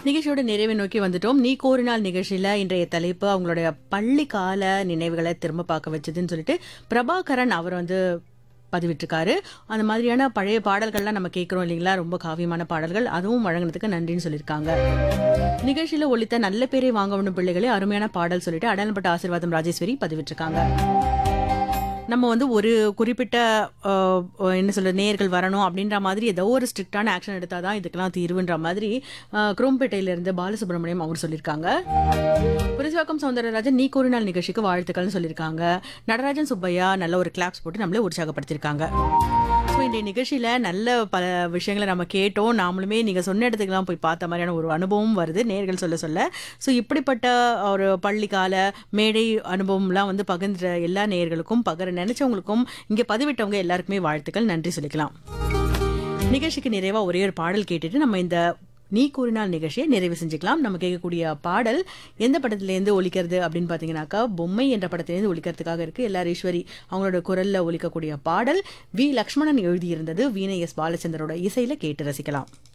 நிகழ்ச்சியோட நிறைவை நோக்கி வந்துட்டோம் நீ கோரினால் நிகழ்ச்சியில இன்றைய தலைப்பு அவங்களுடைய பள்ளி கால நினைவுகளை திரும்ப பார்க்க வச்சதுன்னு சொல்லிட்டு பிரபாகரன் அவர் வந்து பதிவிட்டிருக்காரு அந்த மாதிரியான பழைய பாடல்கள்லாம் நம்ம கேட்குறோம் இல்லைங்களா ரொம்ப காவியமான பாடல்கள் அதுவும் வழங்கினதுக்கு நன்றின்னு சொல்லியிருக்காங்க நிகழ்ச்சியில ஒலித்த நல்ல பேரை வாங்கணும் பிள்ளைகளே அருமையான பாடல் சொல்லிட்டு அடையாளப்பட்ட ஆசீர்வாதம் ராஜேஸ்வரி பதிவிட்டிருக்காங்க நம்ம வந்து ஒரு குறிப்பிட்ட அஹ், என்ன சொல்ற நேர்கள் வரணும் அப்படின்ற மாதிரி ஏதோ ஒரு ஸ்ட்ரிக்டான ஆக்ஷன் எடுத்தால் தான் இதுக்கெல்லாம் தீர்வுன்ற மாதிரி அஹ், குரோம்பேட்டையிலிருந்து பாலசுப்ரமணியம் அவங்க சொல்லியிருக்காங்க புரிசுவாக்கம் சௌந்தரராஜன் நீ கூறினால் நிகழ்ச்சிக்கு வாழ்த்துக்கள்னு சொல்லியிருக்காங்க நடராஜன் சுப்பையா நல்ல ஒரு கிளாப்ஸ் போட்டு நம்மளே உற்சாகப்படுத்தியிருக்காங்க ஸோ இன்றைய நிகழ்ச்சியில் நல்ல பல விஷயங்களை நம்ம கேட்டோம் நாமளுமே நீங்கள் சொன்ன இடத்துக்குலாம் போய் பார்த்த மாதிரியான ஒரு அனுபவம் வருது நேர்கள் சொல்ல சொல்ல ஸோ இப்படிப்பட்ட ஒரு பள்ளிக்கால மேடை அனுபவம்லாம் வந்து பகிர்ந்த எல்லா நேயர்களுக்கும் பகிர நினைச்சவங்களுக்கும் இங்கே பதிவிட்டவங்க எல்லாருக்குமே வாழ்த்துக்கள் நன்றி சொல்லிக்கலாம் நிகழ்ச்சிக்கு நிறைவா ஒரே ஒரு பாடல் கேட்டுட்டு நம்ம இந்த நீ கூறினால் நிகழ்ச்சியை நிறைவு செஞ்சுக்கலாம் நம்ம கேட்கக்கூடிய பாடல் எந்த படத்துலேருந்து ஒலிக்கிறது அப்படின்னு பார்த்தீங்கன்னாக்கா பொம்மை என்ற படத்திலேருந்து ஒலிக்கிறதுக்காக இருக்கு எல்லார் ஈஸ்வரி அவங்களோட குரல்ல ஒலிக்கக்கூடிய பாடல் வி லக்ஷ்மணன் எழுதியிருந்தது வீணை எஸ் பாலச்சந்தரோட இசையில கேட்டு ரசிக்கலாம்